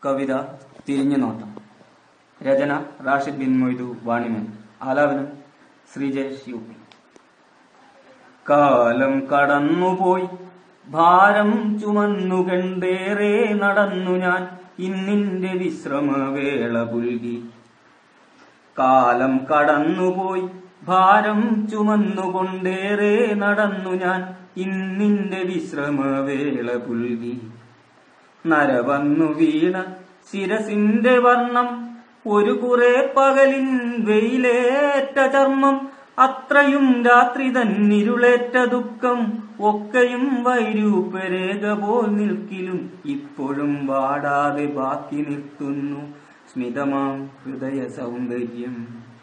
കവിത തിരിഞ്ഞു നോട്ടം രചന റാഷിദ് ബിൻ മൊയ്തു വാണിമൻ ആലാപനം ശ്രീജേഷ് യു പി കാലം കടന്നുപോയി ഭാരം ചുമന്നു കണ്ടേറെ നടന്നു ഞാൻ ഇന്നിന്റെ വിശ്രമവേള പുൽകി കാലം കടന്നുപോയി ഭാരം ചുമന്നുകൊണ്ടേറെ നടന്നു ഞാൻ ഇന്നിന്റെ വിശ്രമവേള പുൽകി നരവന്നു വീണ ശിരസിന്റെ വർണ്ണം ഒരു കുറെ പകലിൻ വെയിലേറ്റ ചർമ്മം അത്രയും രാത്രി തന്നിരുളേറ്റ ദുഃഖം ഒക്കെയും വൈരൂപരേഖ പോൽ നിൽക്കിലും ഇപ്പോഴും വാടാതെ ബാക്കി നിർത്തുന്നു സ്മിതമാം ഹൃദയ സൗന്ദര്യം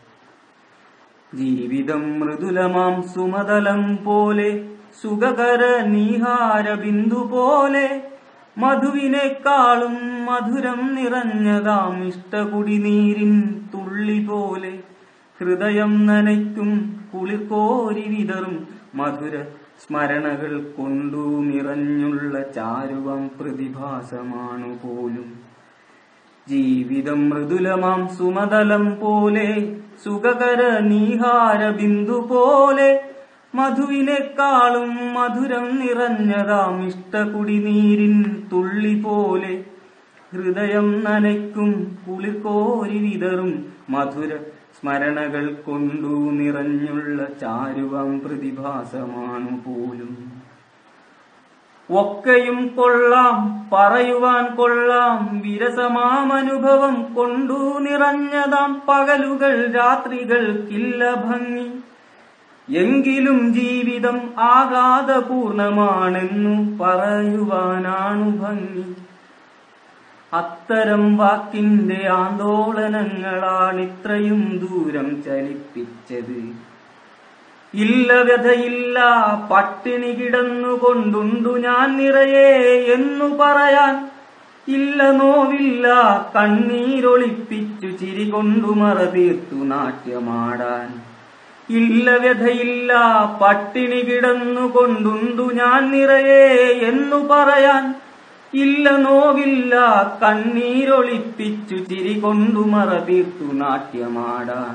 ജീവിതം മൃദുലമാം സുമതലം പോലെ സുഖകര നീഹാര ബിന്ദു പോലെ മധുവിനേക്കാളും മധുരം നിറഞ്ഞതാം ഇഷ്ടകുടിനീരിൻ തുള്ളി പോലെ ഹൃദയം നനയ്ക്കും കുളിർക്കോരി വിതറും മധുര സ്മരണകൾ കൊണ്ടു നിറഞ്ഞുള്ള ചാരുവം പ്രതിഭാസമാണു പോലും ജീവിതം മൃദുലമാം സുമതലം പോലെ സുഖകര നീഹാര ബിന്ദു പോലെ മധുവിനേക്കാളും മധുരം നിറഞ്ഞതാം ഇഷ്ടകുടിനീരിൻ തുള്ളി പോലെ ഹൃദയം നനയ്ക്കും കുളിർക്കോരി വിതറും മധുര സ്മരണകൾ കൊണ്ടു നിറഞ്ഞുള്ള ചാരുവം പ്രതിഭാസമാണു പോലും ഒക്കെയും കൊള്ളാം പറയുവാൻ കൊള്ളാം വിരസമാമനുഭവം കൊണ്ടു നിറഞ്ഞതാം പകലുകൾ രാത്രികൾക്കില്ല ഭംഗി എങ്കിലും ജീവിതം ആഘാതപൂർണമാണെന്നു പറയുവാനാണു ഭംഗി അത്തരം വാക്കിന്റെ ആന്തോളനങ്ങളാണിത്രയും ദൂരം ചലിപ്പിച്ചത് ഇല്ല വ്യഥയില്ല പട്ടിണി കിടന്നുകൊണ്ടുണ്ടു ഞാൻ നിറയെ എന്നു പറയാൻ ഇല്ല നോവില്ല കണ്ണീരൊളിപ്പിച്ചു ചിരി കൊണ്ടു മറതീർത്തു നാട്യമാടാൻ ഇല്ല വ്യഥയില്ല പട്ടിണി കിടന്നുകൊണ്ടുണ്ടു ഞാൻ നിറയെ എന്നു പറയാൻ ഇല്ല നോവില്ല കണ്ണീരൊളിപ്പിച്ചു ചിരി കൊണ്ടു മറതീർത്തു നാട്യമാടാൻ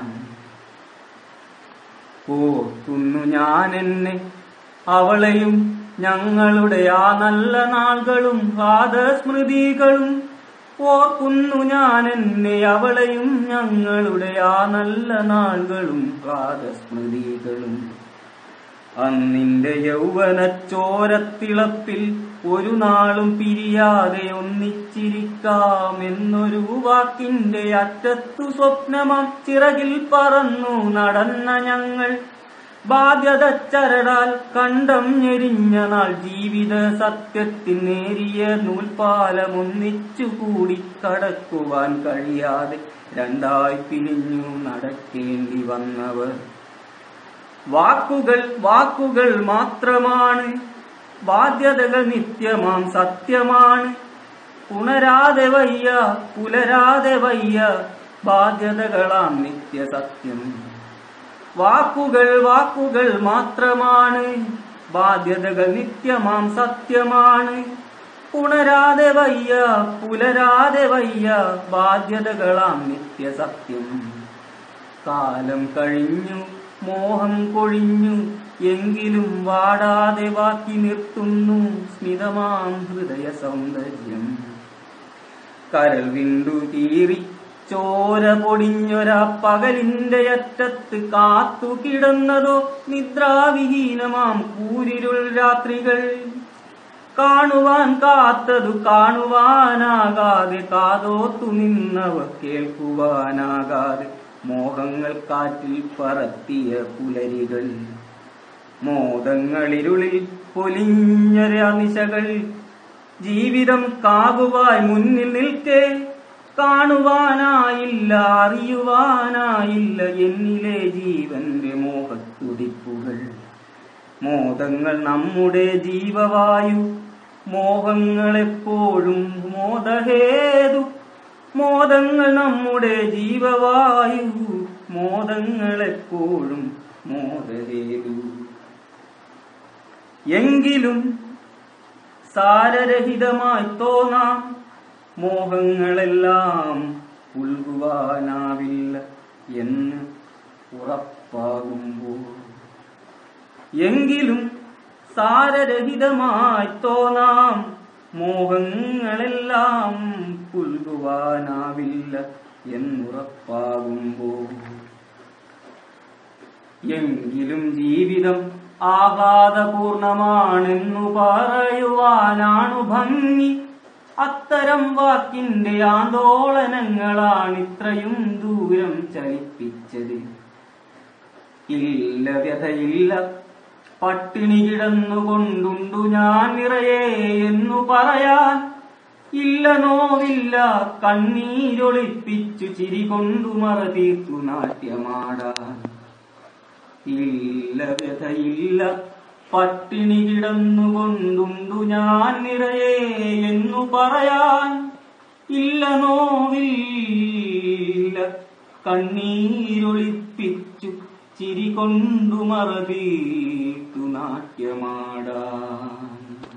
ഓർക്കുന്നു ഞാൻ എന്നെ അവളെയും ഞങ്ങളുടെ ആ നല്ല നാളുകളും സ്മൃതികളും ഓർക്കുന്നു ഞാൻ എന്നെ അവളെയും ഞങ്ങളുടെ ആ നല്ല നാളുകളും സ്മൃതികളും അന്നിന്റെ യൗവനച്ചോരത്തിളപ്പിൽ ഒരു നാളും പിരിയാതെ ഒന്നിച്ചിരിക്കാമെന്നൊരു വാക്കിന്റെ അറ്റത്തു സ്വപ്നമാം ചിറകിൽ പറന്നു നടന്ന ഞങ്ങൾ ബാധ്യത ചരടാൽ കണ്ടം ഞെരിഞ്ഞ നാൾ ജീവിത സത്യത്തിൽ നേരിയ നൂൽപാലം ഒന്നിച്ചു കൂടി കടക്കുവാൻ കഴിയാതെ രണ്ടായി പിരിഞ്ഞു നടക്കേണ്ടി വന്നവർ വാക്കുകൾ വാക്കുകൾ മാത്രമാണ് ബാധ്യതകൾ നിത്യമാം സത്യമാണ് ഉണരാതെ വയ്യ പുലരാതെ വയ്യ ബാധ്യതകളാം നിത്യസത്യം വാക്കുകൾ വാക്കുകൾ മാത്രമാണ് ബാധ്യതകൾ നിത്യമാം സത്യമാണ് ഉണരാതെ വയ്യ പുലരാതെ വയ്യ ബാധ്യതകളാം നിത്യസത്യം കാലം കഴിഞ്ഞു മോഹം കൊഴിഞ്ഞു എങ്കിലും വാടാതെ വാക്കി നിർത്തുന്നു സ്മിതമാം ഹൃദയ സൗന്ദര്യം കരൾ വിണ്ടു കീറി ചോര പൊടിഞ്ഞൊരാ പകലിന്റെ അറ്റത്ത് കാത്തു കിടന്നതോ നിദ്രാവിഹീനമാം കൂരിരുൾ രാത്രികൾ കാണുവാൻ കാത്തതു കാണുവാനാകാതെ കാതോത്തു നിന്നവ കേൾക്കുവാനാകാതെ മോഹങ്ങൾ കാറ്റിൽ പറത്തിയ പുലരികൾ മോദങ്ങളിരുളിൽ പൊലിഞ്ഞൊരാ നിശകൾ ജീവിതം കാകുവായി മുന്നിൽ നിൽക്കേ കാണുവാനായില്ല അറിയുവാനായില്ല എന്നിലെ ജീവന്റെ മോഹത്തുടിപ്പുകൾ മോദങ്ങൾ നമ്മുടെ ജീവവായു മോഹങ്ങളെപ്പോഴും മോദഹേതു മോദങ്ങൾ നമ്മുടെ ജീവവായു മോദങ്ങളെപ്പോഴും മോദഹേതു എങ്കിലും സാരരഹിതമായി തോന്നാം മോഹങ്ങളെല്ലാം ഉൾകുവാനാവില്ല എന്ന് ഉറപ്പാകുമ്പോൾ എങ്കിലും സാരരഹിതമായി തോന്നാം മോഹങ്ങളെല്ലാം പുൽകുവാനാവില്ല എന്നുറപ്പാകുമ്പോൾ എങ്കിലും ജീവിതം ആഹ്ലാദപൂർണമാണെന്നു പറയുവാനാണു ഭംഗി അത്തരം വാക്കിന്റെ ആന്തോളനങ്ങളാണിത്രയും ദൂരം ചലിപ്പിച്ചത് ഇല്ല വ്യഥയില്ല പട്ടിണി കിടന്നുകൊണ്ടുണ്ടു ഞാൻ നിറയെ എന്നു പറയാൻ ഇല്ല നോവില്ല കണ്ണീരൊളിപ്പിച്ചു ചിരി കൊണ്ടു മറ തീർത്തു നാട്യമാടാൻ ഇല്ല വ്യഥയില്ല പട്ടിണി കിടന്നുകൊണ്ടുണ്ടു ഞാൻ നിറയെ എന്നു പറയാൻ ഇല്ല നോവില്ല കണ്ണീരൊളിപ്പിച്ചു ചിരി കൊണ്ടു മറ തീർത്തു നാട്യമാടാൻ